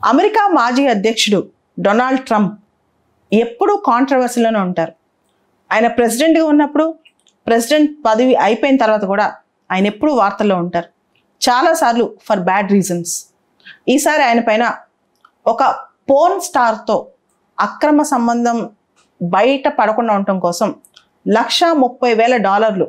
America మాజీ అధ్యక్షుడు Donald Trump ఎప్పుడూ కాంట్రవర్సీలోనే ఉంటారు ఆయన ప్రెసిడెంట్గా ఉన్నప్పుడు ప్రెసిడెంట్ పదవి అయిపోయిన తర్వాత కూడా ఆయన ఎప్పుడూ వార్తల్లో ఉంటారు చాలాసార్లు ఫర్ బ్యాడ్ రీజన్స్ ఈసారి ఆయన పైన ఒక పోర్న్ స్టార్తో అక్రమ సంబంధం బయట పడకుండా ఉండటం కోసం లక్ష ముప్పై వేల డాలర్లు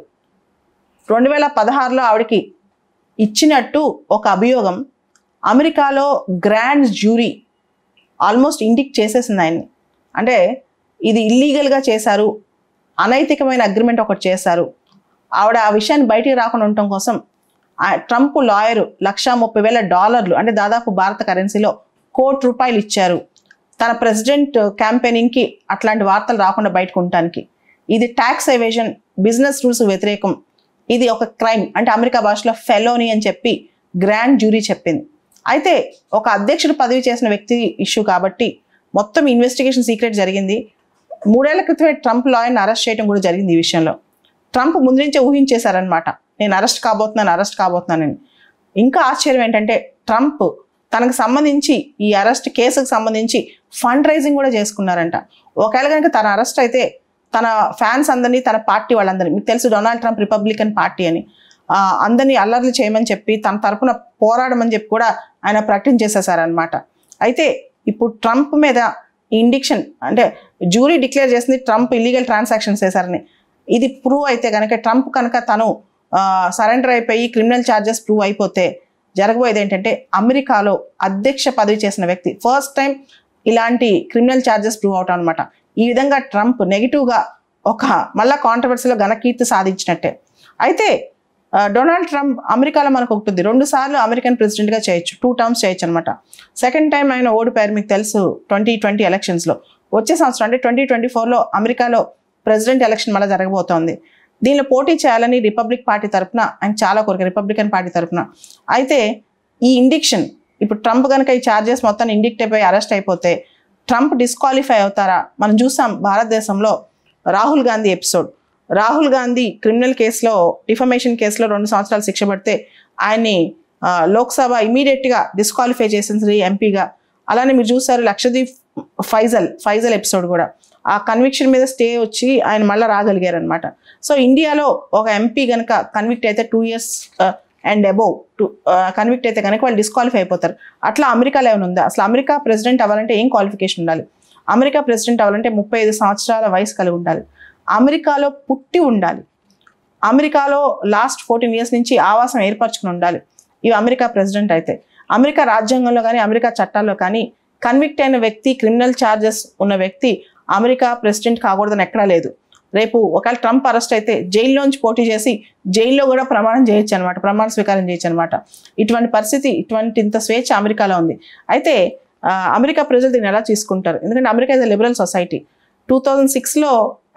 రెండు వేల పదహారులో ఆవిడకి ఇచ్చినట్టు ఒక అభియోగం అమెరికాలో గ్రాండ్ జ్యూరీ ఆల్మోస్ట్ ఇండిక్ట్ చేసేసింది ఆయన్ని అంటే ఇది ఇల్లీగల్గా చేశారు అనైతికమైన అగ్రిమెంట్ ఒకటి చేశారు ఆవిడ ఆ విషయాన్ని బయటికి రాకుండా ఉండటం కోసం ఆ ట్రంప్ లాయరు లక్షా ముప్పై వేల డాలర్లు అంటే దాదాపు భారత కరెన్సీలో కోటి రూపాయలు ఇచ్చారు తన ప్రెసిడెంట్ క్యాంపెయినింగ్కి అట్లాంటి వార్తలు రాకుండా బయటకు ఉండటానికి ఇది ట్యాక్స్ ఎవేజన్ బిజినెస్ రూల్స్ వ్యతిరేకం ఇది ఒక క్రైమ్ అంటే అమెరికా భాషలో ఫెలోని అని చెప్పి గ్రాండ్ జ్యూరీ చెప్పింది అయితే ఒక అధ్యక్షుడు పదవి చేసిన వ్యక్తి ఇష్యూ కాబట్టి మొత్తం ఇన్వెస్టిగేషన్ సీక్రెట్ జరిగింది మూడేళ్ల క్రితమే ట్రంప్ లాయర్ని అరెస్ట్ చేయడం కూడా జరిగింది ఈ విషయంలో ట్రంప్ ముందు నుంచే ఊహించేశారనమాట నేను అరెస్ట్ కాబోతున్నాను అరెస్ట్ కాబోతున్నానని ఇంకా ఆశ్చర్యం ఏంటంటే ట్రంప్ తనకు సంబంధించి ఈ అరెస్ట్ కేసుకు సంబంధించి ఫండ్ రైజింగ్ కూడా చేసుకున్నారంట ఒకవేళ కనుక తన అరెస్ట్ అయితే తన ఫ్యాన్స్ అందరినీ తన పార్టీ వాళ్ళందరినీ మీకు తెలుసు డొనాల్డ్ ట్రంప్ రిపబ్లికన్ పార్టీ అని ఆ, అందరినీ అల్లర్లు చేయమని చెప్పి తన తరపున పోరాడమని చెప్పి కూడా ఆయన ప్రకటించేసేసారనమాట అయితే ఇప్పుడు ట్రంప్ మీద ఇండిక్షన్ అంటే జూరీ డిక్లేర్ చేసింది ట్రంప్ ఇల్లీగల్ ట్రాన్సాక్షన్స్ చేశారని ఇది ప్రూవ్ అయితే కనుక ట్రంప్ కనుక తను సరెండర్ అయిపోయి క్రిమినల్ ఛార్జెస్ ప్రూవ్ అయిపోతే జరగబోయేది ఏంటంటే అమెరికాలో అధ్యక్ష పదవి చేసిన వ్యక్తి ఫస్ట్ టైం ఇలాంటి క్రిమినల్ ఛార్జెస్ ప్రూవ్ అవటం అనమాట ఈ విధంగా ట్రంప్ నెగిటివ్గా ఒక మళ్ళా కాంట్రవర్సీలో ఘనకీర్తి సాధించినట్టే అయితే ఆ, డొనాల్డ్ ట్రంప్ అమెరికాలో మనకు ఒకటి ఉంది రెండు సార్లు అమెరికన్ ప్రెసిడెంట్గా చేయొచ్చు టూ టర్మ్స్ చేయొచ్చు అనమాట సెకండ్ టైం ఆయన ఓడిపోయారు మీకు తెలుసు ట్వంటీ ట్వంటీ ఎలక్షన్స్లో వచ్చే సంవత్సరం అంటే ట్వంటీ ట్వంటీ ఫోర్లో అమెరికాలో ప్రెసిడెంట్ ఎలక్షన్ మళ్ళీ జరగబోతోంది దీనిలో పోటీ చేయాలని రిపబ్లిక్ పార్టీ తరపున ఆయన చాలా కోరిక రిపబ్లికన్ పార్టీ తరపున అయితే ఈ ఇండిక్షన్ ఇప్పుడు ట్రంప్ కనుక ఈ ఛార్జెస్ మొత్తం ఇండిక్ట్ అయిపోయి అరెస్ట్ అయిపోతే ట్రంప్ డిస్క్వాలిఫై అవుతారా మనం చూసాం భారతదేశంలో రాహుల్ గాంధీ ఎపిసోడ్ రాహుల్ గాంధీ క్రిమినల్ కేసులో డిఫమేషన్ కేసులో రెండు సంవత్సరాలు శిక్ష పడితే ఆయన్ని ఆ, లోక్సభ ఇమీడియట్గా డిస్క్వాలిఫై చేసింది ఎంపీగా అలానే మీరు చూసారు లక్షదీప్ ఫైజల్ ఫైజల్ ఎపిసోడ్ కూడా ఆ కన్విక్షన్ మీద స్టే వచ్చి ఆయన మళ్ళీ రాగలిగారు అనమాట సో ఇండియాలో ఒక ఎంపీ కనుక కన్విక్ట్ అయితే two years and above to convict అయితే కనుక వాళ్ళు డిస్క్వాలిఫై అయిపోతారు అట్లా అమెరికాలో ఏమైనా ఉందా అసలు అమెరికా ప్రెసిడెంట్ అవ్వాలంటే ఏం క్వాలిఫికేషన్ ఉండాలి అమెరికా ప్రెసిడెంట్ అవ్వాలంటే ముప్పై ఐదు సంవత్సరాల వయసు కలిగి ఉండాలి అమెరికాలో పుట్టి ఉండాలి అమెరికాలో లాస్ట్ ఫోర్టీన్ ఇయర్స్ నుంచి ఆవాసం ఏర్పరచుకుని ఉండాలి ఇవి అమెరికా ప్రెసిడెంట్ అయితే అమెరికా రాజ్యాంగంలో కానీ అమెరికా చట్టాల్లో కానీ కన్విక్ట్ అయిన వ్యక్తి క్రిమినల్ ఛార్జెస్ ఉన్న వ్యక్తి అమెరికా ప్రెసిడెంట్ కాకూడదని ఎక్కడా లేదు రేపు ఒకవేళ ట్రంప్ అరెస్ట్ అయితే జైల్లోంచి పోటీ చేసి జైల్లో కూడా ప్రమాణం చేయొచ్చు అనమాట ప్రమాణ స్వీకారం చేయొచ్చు అనమాట ఇటువంటి పరిస్థితి ఇటువంటి ఇంత స్వేచ్ఛ అమెరికాలో ఉంది అయితే ఆ, అమెరికా ప్రజలు దీన్ని ఎలా తీసుకుంటారు ఎందుకంటే America is liberal society two thousand సిక్స్లో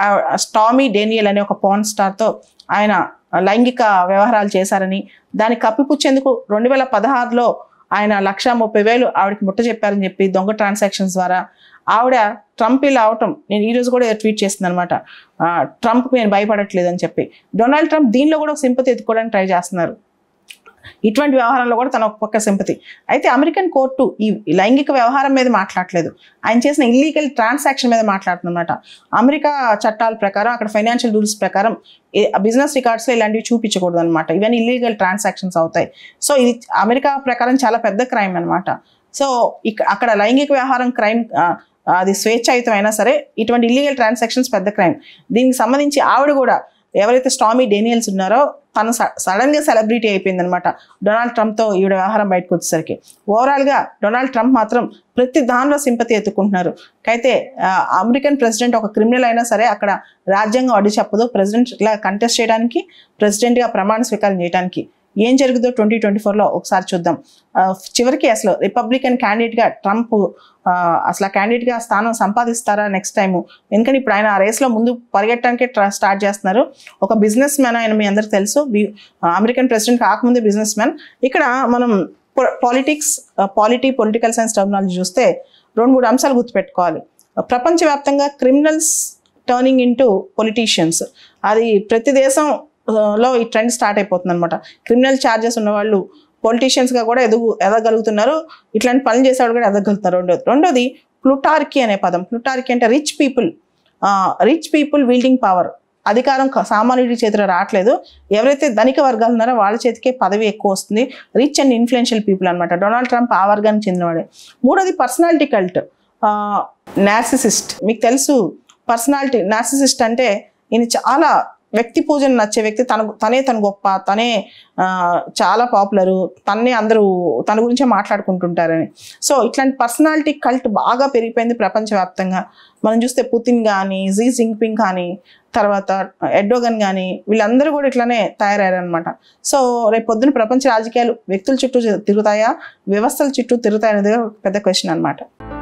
స్టామీ డేనియల్ అనే ఒక పాన్ స్టార్తో ఆయన లైంగిక వ్యవహారాలు చేశారని దాన్ని కప్పిపుచ్చేందుకు రెండు వేల పదహారులో ఆయన లక్ష ముప్పై వేలు ఆవిడకి ముట్ట చెప్పారని చెప్పి దొంగ ట్రాన్సాక్షన్స్ ద్వారా ఆవిడ ట్రంప్ ఇలా అవటం నేను ఈ రోజు కూడా ట్వీట్ చేస్తుంది అనమాట ట్రంప్కి నేను భయపడట్లేదు అని చెప్పి డొనాల్డ్ ట్రంప్ దీనిలో కూడా ఒక సింపతి ఎత్తుకోవడానికి ట్రై చేస్తున్నారు ఇటువంటి వ్యవహారంలో కూడా తన ఒక పక్క సింపతి అయితే అమెరికన్ కోర్టు ఈ లైంగిక వ్యవహారం మీద మాట్లాడలేదు ఆయన చేసిన ఇల్లీగల్ ట్రాన్సాక్షన్ మీద మాట్లాడుతుందన్నమాట అమెరికా చట్టాల ప్రకారం అక్కడ ఫైనాన్షియల్ రూల్స్ ప్రకారం బిజినెస్ రికార్డ్స్లో ఇలాంటివి చూపించకూడదు అనమాట ఇవన్నీ ఇల్లీగల్ ట్రాన్సాక్షన్స్ అవుతాయి సో ఇది అమెరికా ప్రకారం చాలా పెద్ద క్రైమ్ అనమాట సో ఇక అక్కడ లైంగిక వ్యవహారం క్రైమ్ అది స్వేచ్ఛాయుతం అయినా సరే ఇటువంటి ఇల్లీగల్ ట్రాన్సాక్షన్స్ పెద్ద క్రైమ్ దీనికి సంబంధించి ఆవిడ కూడా ఎవరైతే స్టామీ డేనియల్స్ ఉన్నారో తను సడన్ గా సెలబ్రిటీ అయిపోయింది అనమాట డొనాల్డ్ ట్రంప్తో ఈవిడ వ్యవహారం బయటకు వచ్చేసరికి ఓవరాల్గా డొనాల్డ్ ట్రంప్ మాత్రం ప్రతి దానిలో సింపతి ఎత్తుకుంటున్నారు అయితే ఆ, అమెరికన్ ప్రెసిడెంట్ ఒక క్రిమినల్ అయినా సరే అక్కడ రాజ్యాంగం అడ్డు చెప్పదు ప్రెసిడెంట్ ఇలా కంటెస్ట్ చేయడానికి ప్రెసిడెంట్గా ప్రమాణ స్వీకారం చేయడానికి ఏం జరుగుతుందో ట్వంటీ ట్వంటీ ఫోర్లో ఒకసారి చూద్దాం ఆ, చివరికి అసలు రిపబ్లికన్ క్యాండిడేట్గా ట్రంప్ ఆ, అసలు ఆ క్యాండిడేట్గా స్థానం సంపాదిస్తారా నెక్స్ట్ టైం ఎందుకంటే ఇప్పుడు ఆయన ఆ రేస్లో ముందు పరిగెట్టడానికే ట్ర- స్టార్ట్ చేస్తున్నారు ఒక బిజినెస్ మ్యాన్ ఆయన మీ అందరికి తెలుసు బి- అమెరికన్ ప్రెసిడెంట్ కాకముందే బిజినెస్ మ్యాన్ ఇక్కడ మనం politics polity political science terminology చూస్తే రెండు మూడు అంశాలు గుర్తుపెట్టుకోవాలి ప్రపంచవ్యాప్తంగా క్రిమినల్స్ టర్నింగ్ ఇంటూ పొలిటీషియన్స్ అది ప్రతి దేశం ఆ, లో ఈ ట్రెండ్ స్టార్ట్ అయిపోతుంది అనమాట క్రిమినల్ ఛార్జెస్ ఉన్న వాళ్ళు పొలిటీషియన్స్గా కూడా ఎదుగు ఎదగలుగుతున్నారు ఇట్లాంటి పనులు చేసేవాడు కూడా ఎదగలుగుతున్నారు రెండోది రెండోది ప్లుటార్కీ అనే పదం ప్లుటార్కీ అంటే rich people rich people wielding power అధికారం క- సామాన్యుడి చేతిలో రావట్లేదు ఎవరైతే ధనిక వర్గాలు ఉన్నారో వాళ్ళ చేతికే పదవి ఎక్కువ వస్తుంది రిచ్ అండ్ ఇన్ఫ్లుయెన్షియల్ పీపుల్ అనమాట డొనాల్డ్ ట్రంప్ ఆ వర్గానికి చెందినవాడే మూడోది పర్సనాలిటీ కల్ట్ నార్సిసిస్ట్ మీకు తెలుసు పర్సనాలిటీ నార్సిసిస్ట్ అంటే ఈయన చాలా వ్యక్తి పూజను నచ్చే వ్యక్తి తన తనే తను గొప్ప తనే ఆ, చాలా పాపులరు తన్నే అందరూ తన గురించే మాట్లాడుకుంటుంటారని సో ఇట్లాంటి పర్సనాలిటీ కల్ట్ బాగా పెరిగిపోయింది ప్రపంచవ్యాప్తంగా మనం చూస్తే పుతిన్ కానీ జీ జింగ్పింగ్ కానీ తర్వాత ఎడ్డోగన్ కానీ వీళ్ళందరూ కూడా ఇట్లానే తయారయ్యారనమాట సో రేపు పొద్దున ప్రపంచ రాజకీయాలు వ్యక్తుల చుట్టూ తిరుగుతాయా వ్యవస్థల చుట్టూ తిరుగుతాయనేది ఒక పెద్ద క్వశ్చన్ అనమాట